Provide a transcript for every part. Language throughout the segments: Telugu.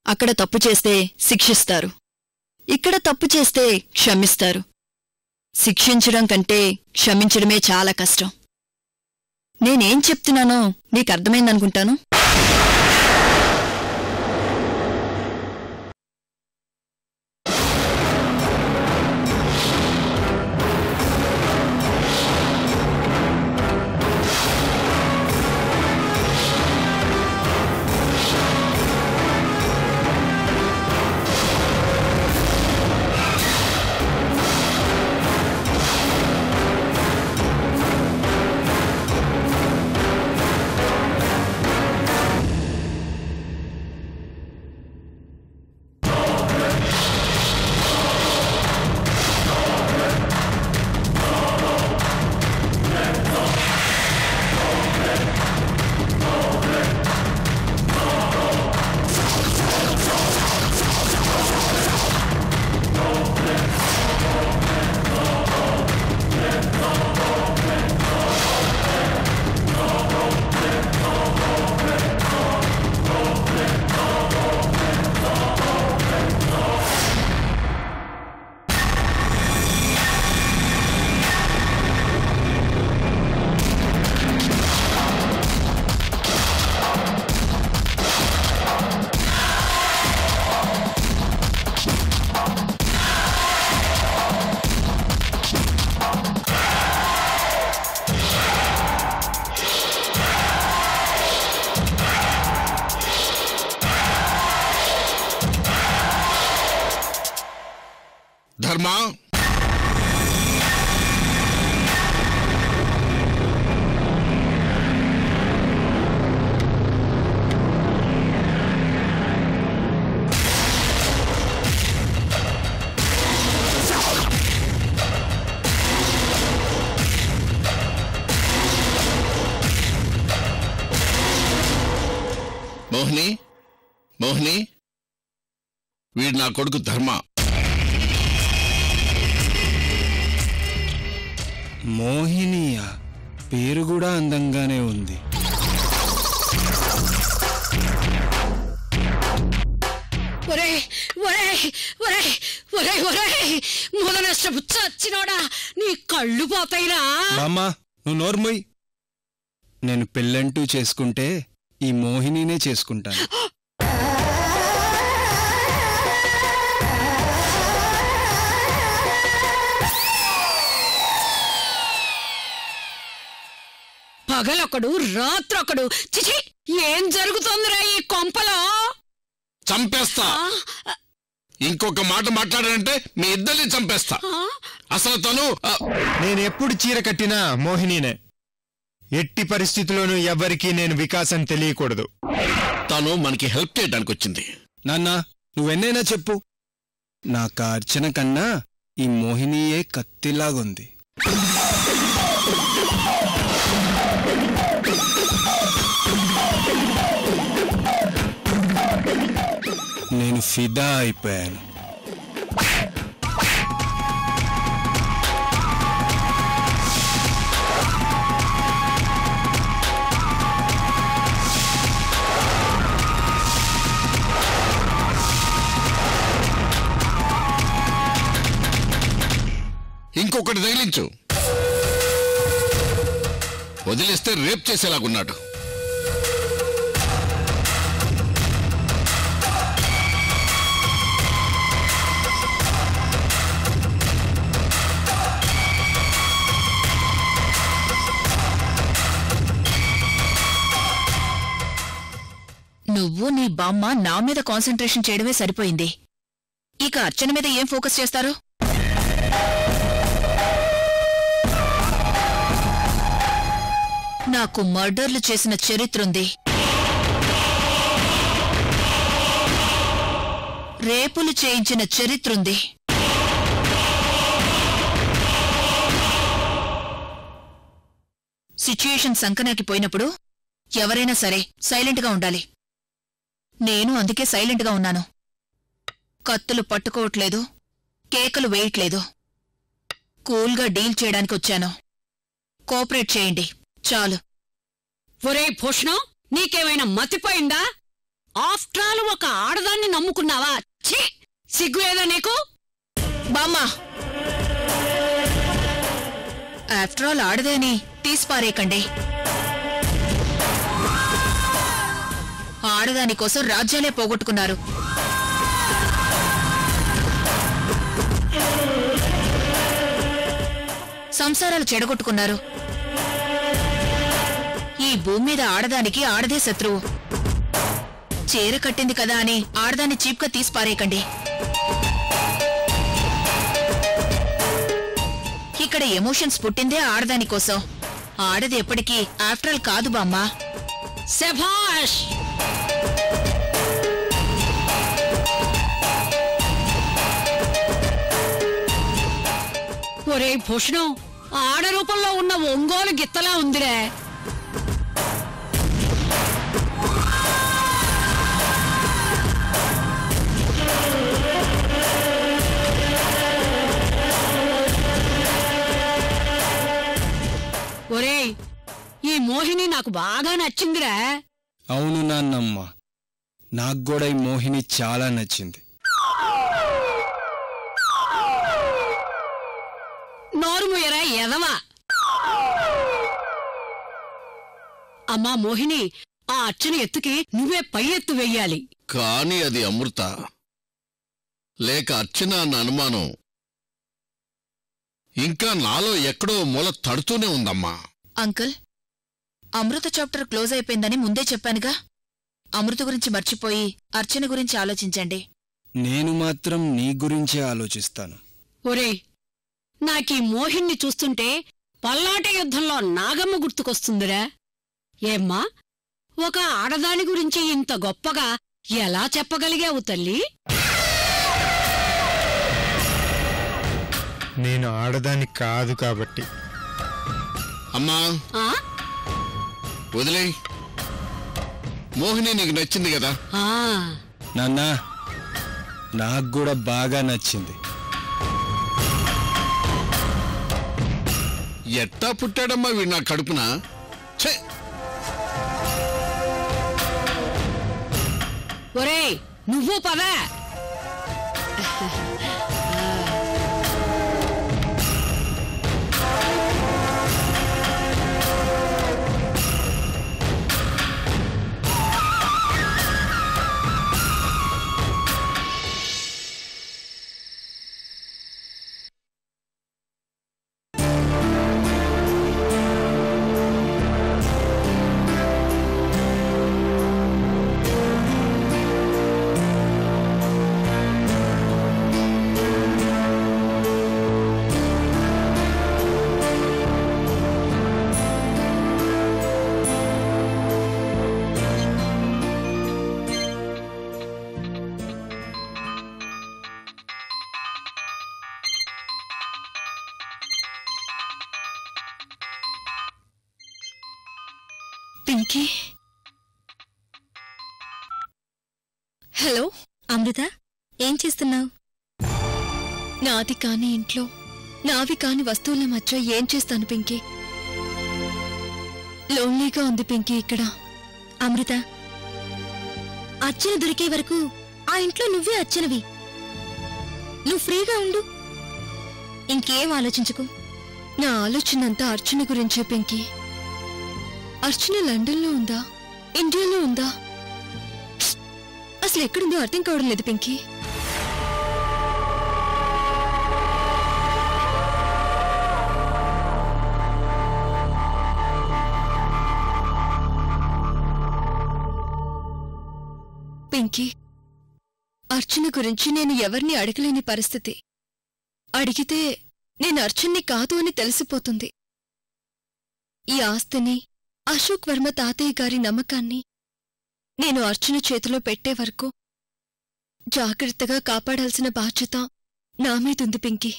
అక్కడ తప్పు చేస్తే శిక్షిస్తారు ఇక్కడ తప్పు చేస్తే క్షమిస్తారు శిక్షించడం కంటే క్షమించడమే చాలా కష్టం నేనేం చెప్తున్నానో నీకర్థమైందనుకుంటాను ధర్మ మోహిని మోహిని వీడు నా కొడుకు ధర్మ మోహినియ పేరు కూడా అందంగానే ఉంది ఒరే ఒరే ఒరే ఒరే ఒరే మొదలష్టపు చచ్చినోడా నీ కళ్ళు పోతాయిరా బామ్మ నువ్వు నోర్మొయ్ నేను పెళ్ళంటూ చేసుకుంటే ఈ మోహినినే చేసుకుంటాను పగలొకడు రాత్రొకడు చిచి ఏం జరుగుతోందిరా ఈ కొంపలో చంపేస్తా ఆ, ఇంకొక మాట మాట్లాడారంటే మీ ఇద్దరిని చంపేస్తా ఆ, అసలు తను ఆ, నేనెప్పుడు చీర కట్టినా మోహినీనే ఎట్టి పరిస్థితుల్లోనూ ఎవ్వరికీ నేను వికాసం తెలియకూడదు తను మనకి హెల్ప్ చేయడానికి వచ్చింది నాన్న నువ్వెన్నైనా చెప్పు నాకు ఆ అర్చన కన్నా ఈ మోహినియే కత్తిలాగుంది నేను ఫిదా అయిపోయాను ఇంకొకటి తగిలించు వదిలేస్తే రేప్ చేసేలాగున్నాడు నువ్వు నీ బామ్మ నా మీద కాన్సంట్రేషన్ చేయడమే సరిపోయింది ఇక అర్చన మీద ఏం ఫోకస్ చేస్తారు నాకు మర్డర్లు చేసిన చరిత్రుంది రేపులు చేయించిన చరిత్రుంది సిచ్యుయేషన్ సంకనాకి పోయినప్పుడు ఎవరైనా సరే సైలెంట్గా ఉండాలి నేను అందుకే సైలెంట్గా ఉన్నాను కత్తులు పట్టుకోవట్లేదు కేకలు వేయట్లేదు కూల్గా డీల్ చేయడానికి వచ్చాను కోఆపరేట్ చేయండి చాలు ఒరే భూషణం నీకేమైనా మతిపోయిందా ఆఫ్టర్ ఆల్ ఒక ఆడదాన్ని నమ్ముకున్నావా ఛీ సిగ్గు లేదా నీకు బామ్మా ఆఫ్టర్ ఆల్ ఆడదే అని తీసిపారేయకండి ఆడదాని కోసం రాజ్యాలే పోగొట్టుకున్నారు సంసారాలు చెడగొట్టుకున్నారు ఈ భూమి మీద ఆడదానికి ఆడదే శత్రువు చీర కట్టింది కదా అని ఆడదాన్ని చీప్గా తీసి పారేయకండి ఇక్కడ ఎమోషన్స్ పుట్టిందే ఆడదాని కోసం ఆడది ఎప్పటికీ ఆఫ్టర్ ఆల్ కాదు బామ్మా శభాష్ ఒరే భూషణం ఆడ రూపంలో ఉన్న ఒంగోలు గిత్తలా ఉందిరే ఒరేయ్ ఈ మోహిని నాకు బాగా నచ్చిందిరా అవును నాన్నమ్మ నాకు కూడా ఈ మోహిని చాలా నచ్చింది నోరుముయరా ఎదవా అమ్మా మోహిని ఆ అర్చన ఎత్తుకి నువ్వే పై ఎత్తు వెయ్యాలి కానీ అది అమృత లేక అర్చన అన్న అనుమానం ఇంకా నాలో ఎక్కడో మూల తడుతూనే ఉందమ్మా అంకుల్ అమృత చాప్టర్ క్లోజ్ అయిపోయిందని ముందే చెప్పానుగా అమృత గురించి మర్చిపోయి అర్చన గురించి ఆలోచించండి నేను మాత్రం నీ గురించే ఆలోచిస్తాను ఒరేయ్ నాకీ మోహిన్ని చూస్తుంటే పల్లాట యుద్ధంలో నాగమ్మ గుర్తుకొస్తుందిరా ఏమ్మా ఒక ఆడదాని గురించి ఇంత గొప్పగా ఎలా చెప్పగలిగావు తల్లి నేను ఆడదాన్ని కాదు కాబట్టి అమ్మా ఆ వదిలే మోహిని నీకు నచ్చింది కదా ఆ నాన్న నాకు కూడా బాగా నచ్చింది ఎట్టా పుట్టాడమ్మా వీడు నా కడుపున ఛే ఒరేయ్ నువ్వు పదా పింకీ హలో అమృత ఏం చేస్తున్నావు నాది కాని ఇంట్లో నావి కాని వస్తువుల మధ్య ఏం చేస్తాను పింకీ లోన్లీగా ఉంది పింకీ ఇక్కడ అమృత అర్చన దొరికే వరకు ఆ ఇంట్లో నువ్వే అర్చనవి నువ్వు ఫ్రీగా ఉండు ఇంకేం ఆలోచించకు నా ఆలోచన అంతా అర్చన గురించే పింకీ అర్చన లండన్లో ఉందా ఇండియాలో ఉందా ప్స్! అసలు ఎక్కడుందో అర్థం కావడం లేదు పింకీ పింకీ అర్చన గురించి నేను ఎవరిని అడగలేని పరిస్థితి అడిగితే నేను అర్చన్ని కాదు అని తెలిసిపోతుంది ఈ ఆస్తిని అశోక్ వర్మ తాతయ్య గారి నమ్మకాన్ని నేను అర్చన చేతిలో పెట్టే వరకు జాగ్రత్తగా కాపాడాల్సిన బాధ్యత నా మీదుంది పింకీ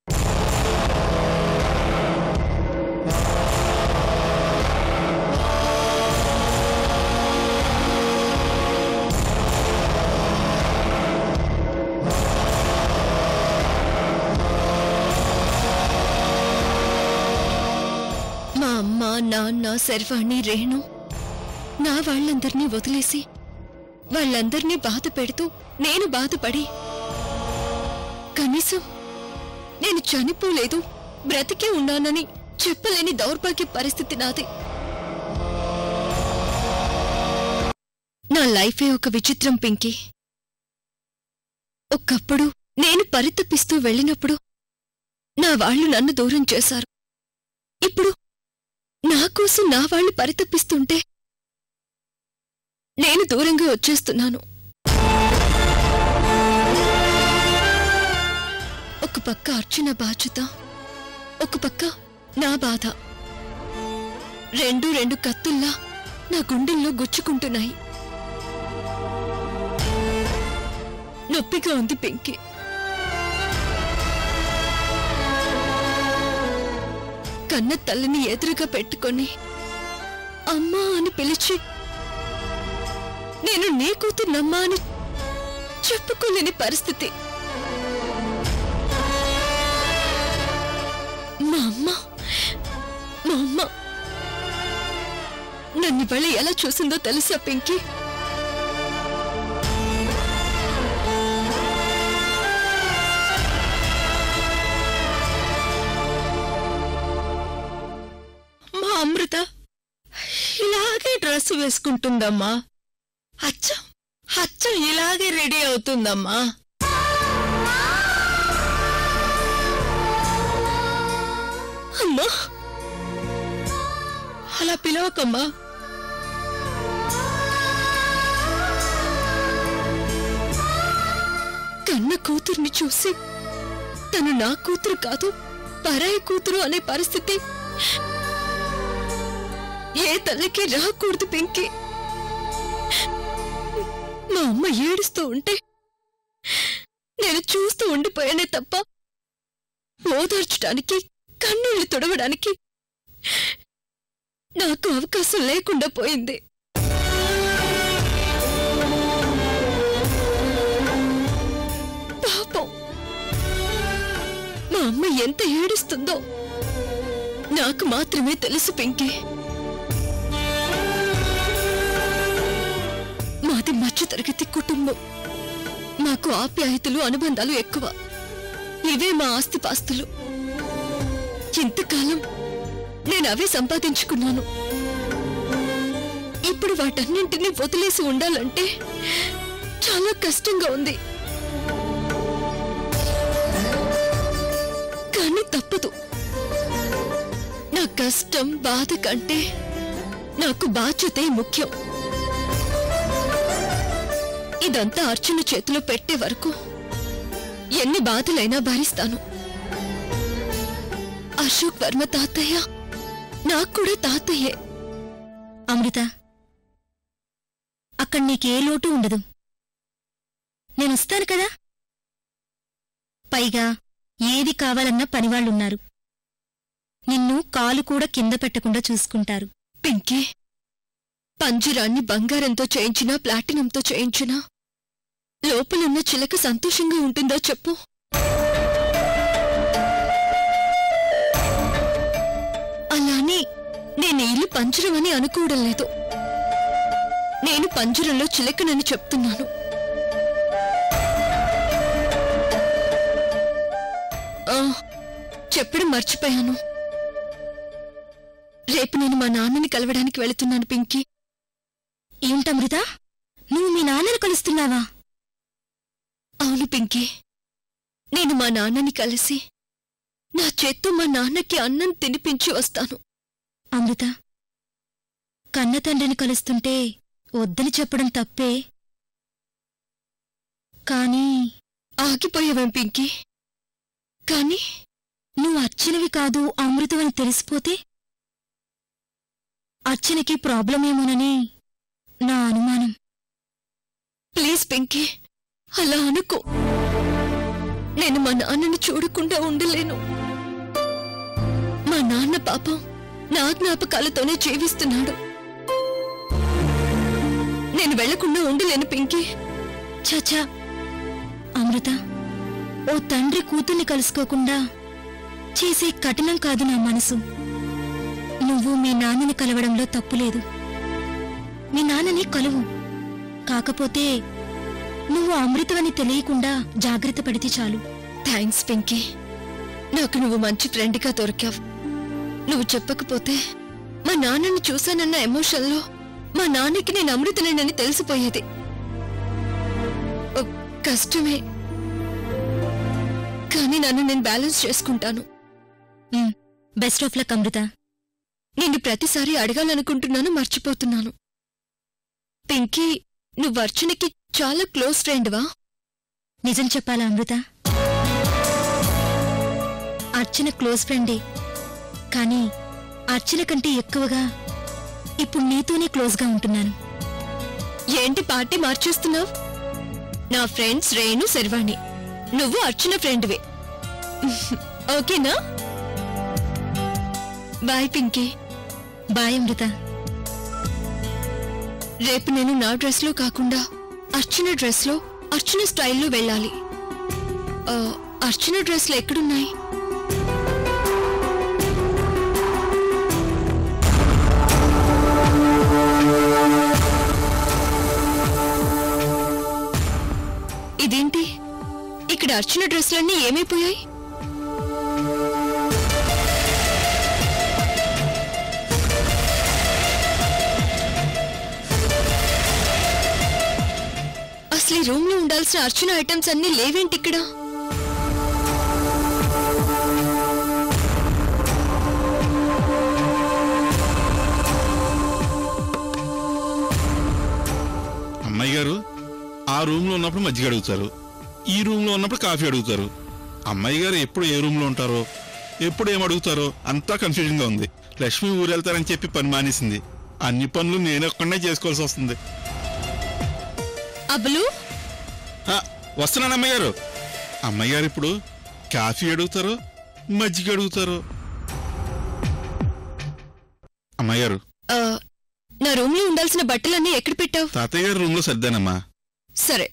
మా అమ్మ నాన్న శర్వాణి రేణు నా వాళ్ళందరినీ వదిలేసి వాళ్ళందర్నీ బాధ పెడుతూ నేను బాధపడి కనీసం నేను చనిపోలేదు బ్రతికే ఉన్నానని చెప్పలేని దౌర్భాగ్య పరిస్థితి నాది నా లైఫే ఒక విచిత్రం పింకీ ఒకప్పుడు నేను పరితపిస్తూ వెళ్ళినప్పుడు నా వాళ్ళు నన్ను దూరం చేశారు ఇప్పుడు నా కోసం నా వాళ్ళు పరితపిస్తుంటే నేను దూరంగా వచ్చేస్తున్నాను ఒక పక్క అర్చన బాధ్యత ఒక పక్క నా బాధ రెండు రెండు కత్తుల్లా నా గుండెల్లో గుచ్చుకుంటున్నాయి నొప్పిగా ఉంది పెంకి కన్న తల్లిని ఎదురుగా పెట్టుకొని అమ్మా అని పిలిచి నేను నీ కూతురునమ్మా అని చెప్పుకోలేని పరిస్థితి మా అమ్మ మా అమ్మ నన్ను ఇవాళ ఎలా చూసిందో తెలుసా పింకీ మా అమృత ఇలాగే డ్రెస్ వేసుకుంటుందమ్మా అచ్చం అచ్చం ఇలాగే రెడీ అవుతుందమ్మా అమ్మా అలా పిలవకమ్మా కన్న కూతుర్ని చూసి తను నా కూతురు కాదు పరాయి కూతురు అనే పరిస్థితి ఏ తల్లికి రాకూడదు పెంకి మా అమ్మ ఏడుస్తూ ఉంటే నేను చూస్తూ ఉండిపోయానే తప్ప ఓదార్చడానికి కన్నీళ్లు తుడవడానికి నాకు అవకాశం లేకుండా పోయింది పాపం మా అమ్మ ఎంత ఏడుస్తుందో నాకు మాత్రమే తెలుసు పింకీ మాది మధ్య తరగతి కుటుంబం మాకు ఆప్యాయతలు అనుబంధాలు ఎక్కువ ఇవే మా ఆస్తిపాస్తులు ఇంతకాలం నేను అవే సంపాదించుకున్నాను ఇప్పుడు వాటన్నింటినీ వదిలేసి ఉండాలంటే చాలా కష్టంగా ఉంది కానీ తప్పదు నా కష్టం బాధ కంటే నాకు బాధ్యతే ముఖ్యం ఇదంతా అర్చన చేతిలో పెట్టే వరకు ఎన్ని బాధలైనా భరిస్తాను అశోక్ వర్మ తాతయ్య నాకు కూడా తాతయ్యే అమృత అక్కడ నీకే లోటు ఉండదు నేనొస్తాను కదా పైగా ఏది కావాలన్నా పనివాళ్లున్నారు నిన్ను కాలు కూడా కింద పెట్టకుండా చూసుకుంటారు పింకీ పంజరాన్ని బంగారంతో చేయించినా ప్లాటినంతో చేయించినా లోపలున్న చిలక సంతోషంగా ఉంటుందో చెప్పు అలానే నేను ఈ ఇల్లు పంజరం అని అనుకోవడం లేదు నేను పంజరంలో చిలకనని చెప్తున్నాను ఆ, చెప్పడం మర్చిపోయాను రేపు నేను మా నాన్నని కలవడానికి వెళుతున్నాను పింకీ ఏంటమృత నువ్వు మీ నాన్నను కలుస్తున్నావా అవును పింకీ నేను మా నాన్నని కలిసి నా చేత్తో మా నాన్నకి అన్నం తినిపించి వస్తాను అమృత కన్న తండ్రిని కలుస్తుంటే వద్దని చెప్పడం తప్పే కానీ ఆగిపోయావేం పింకీ కానీ నువ్వు అర్చనవి కాదు అమృతమని తెలిసిపోతే అర్చనకి ప్రాబ్లమేమోనని నా అనుమానం ప్లీజ్ పింకీ అలా అనుకో నేను మా నాన్నని చూడకుండా ఉండలేను మా నాన్న పాపం నా జ్ఞాపకాలతోనే జీవిస్తున్నాడు నేను వెళ్లకుండా ఉండలేను పింకీ చచా అమృత ఓ తండ్రి కూతుర్ని కలుసుకోకుండా చేసే కఠినం కాదు నా మనసు నువ్వు మీ నాన్నని కలవడంలో తప్పులేదు మీ నాన్నని కలువు కాకపోతే నువ్వు అమృతమని తెలియకుండా జాగ్రత్త పడితే చాలు థ్యాంక్స్ పింకీ నాకు నువ్వు మంచి ఫ్రెండ్గా దొరికావు నువ్వు చెప్పకపోతే మా నాన్నని చూశానన్న ఎమోషన్లో మా నాన్నకి నేను అమృతనేనని తెలిసిపోయేది ఓ, కష్టమే కానీ నన్ను నేను బ్యాలెన్స్ చేసుకుంటాను బెస్ట్ ఆఫ్ లక్ అమృత నిన్ను ప్రతిసారి అడగాలనుకుంటున్నాను మర్చిపోతున్నాను పింకీ నువ్వు అర్చనకి చాలా క్లోజ్ ఫ్రెండ్వా నిజం చెప్పాలా అమృత అర్చన క్లోజ్ ఫ్రెండే కానీ అర్చన కంటే ఎక్కువగా ఇప్పుడు నీతోనే క్లోజ్గా ఉంటున్నాను ఏంటి పార్టీ మార్చేస్తున్నావు నా ఫ్రెండ్స్ రేణు శర్వాణి నువ్వు అర్చన ఫ్రెండ్వే ఓకేనా బాయ్ పింకీ బాయ్ అమృత రేపు నేను నా డ్రెస్ లో కాకుండా అర్చన డ్రెస్ లో అర్చన స్టైల్లో వెళ్ళాలి ఆ, అర్చన డ్రెస్లు ఎక్కడున్నాయి ఇదేంటి ఇక్కడ అర్చన డ్రెస్లన్నీ ఏమైపోయాయి అసలు ఈ రూమ్ లో ఉండాల్సిన అర్చన ఐటమ్స్ అన్ని లేవేంటి ఇక్కడ అమ్మాయి గారు ఆ రూమ్ లో ఉన్నప్పుడు మజ్జిగ అడుగుతారు ఈ రూమ్ లో ఉన్నప్పుడు కాఫీ అడుగుతారు అమ్మాయి గారు ఎప్పుడు ఏ రూమ్ లో ఉంటారో ఎప్పుడు ఏం అడుగుతారో అంతా కన్ఫ్యూజన్ గా ఉంది లక్ష్మి ఊరెళ్తారని చెప్పి పని మానేసింది అన్ని పనులు నేను ఒక్కడే చేసుకోవాల్సి వస్తుంది అబ్బలు ఆ, వస్తున్నాను అమ్మాయి గారు అమ్మాయి గారు ఇప్పుడు కాఫీ అడుగుతారో మజ్జిగ అడుగుతారో అమ్మాయి గారు ఆ, నా రూమ్ లో ఉండాల్సిన బట్టలన్నీ ఎక్కడ పెట్టావు తాతయ్య గారి రూమ్ లో సర్దానమ్మా సరే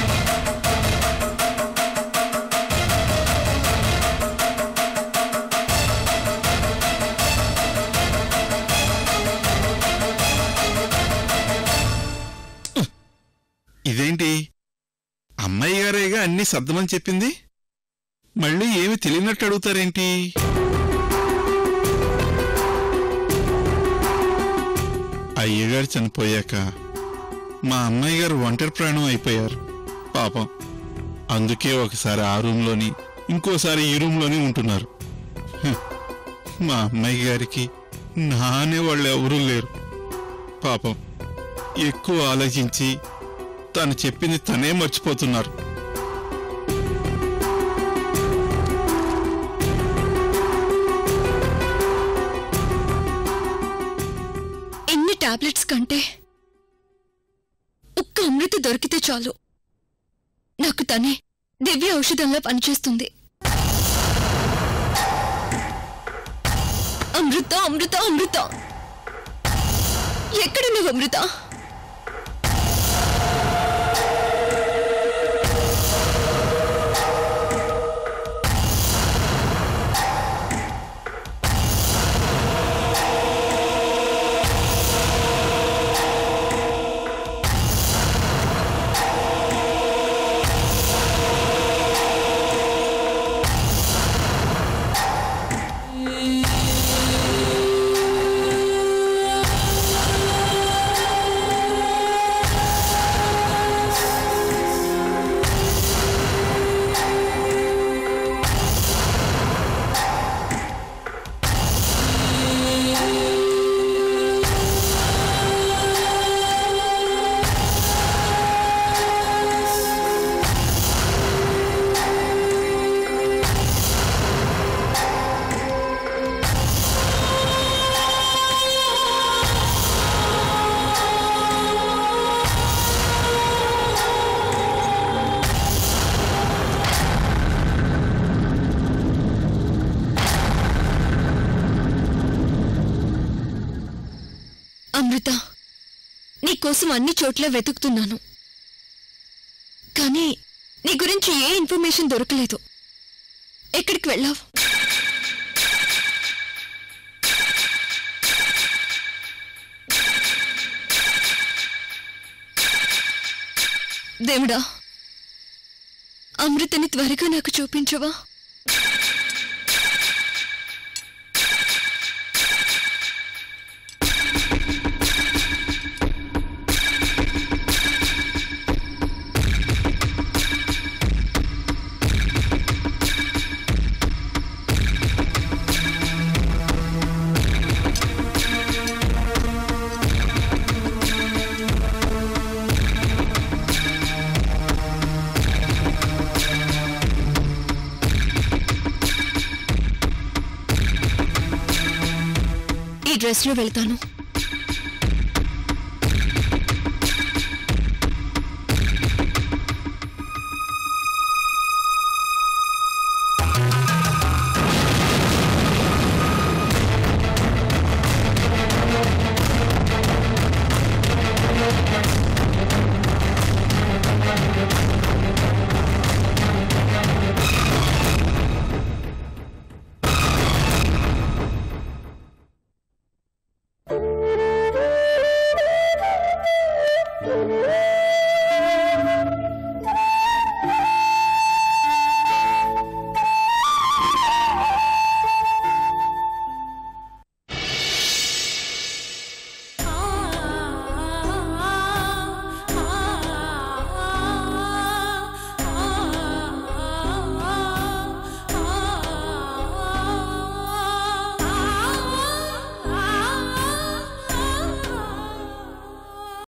ఇదేంటి అమ్మాయి గారేగా అన్ని సర్దమని చెప్పింది మళ్ళీ ఏమి తెలియనట్టు అడుగుతారేంటి అయ్యగారు చనిపోయాక మా అమ్మాయి గారు ఒంటరి ప్రాణం అయిపోయారు పాపం అందుకే ఒకసారి ఆ రూమ్లోని ఇంకోసారి ఈ రూమ్లోని ఉంటున్నారు హ్, మా అమ్మాయి గారికి నానే వాళ్ళు ఎవరూ లేరు పాపం ఎక్కువ ఆలోచించి తను చెప్పింది తనే మర్చిపోతున్నారు ఎన్ని టాబ్లెట్స్ కంటే ఒక్క అమృత దొరికితే చాలు నాకు తనే దివ్య ఔషధంలా పనిచేస్తుంది అమృత అమృత అమృత ఎక్కడ నువ్వు అమృత అమృత నీకోసం అన్ని చోట్ల వెతుకుతున్నాను కానీ నీ గురించి ఏ ఇన్ఫర్మేషన్ దొరకలేదు ఎక్కడికి వెళ్ళావు దేవుడా అమృతని త్వరగా నాకు చూపించవా ఈ డ్రెస్లో వెళ్తాను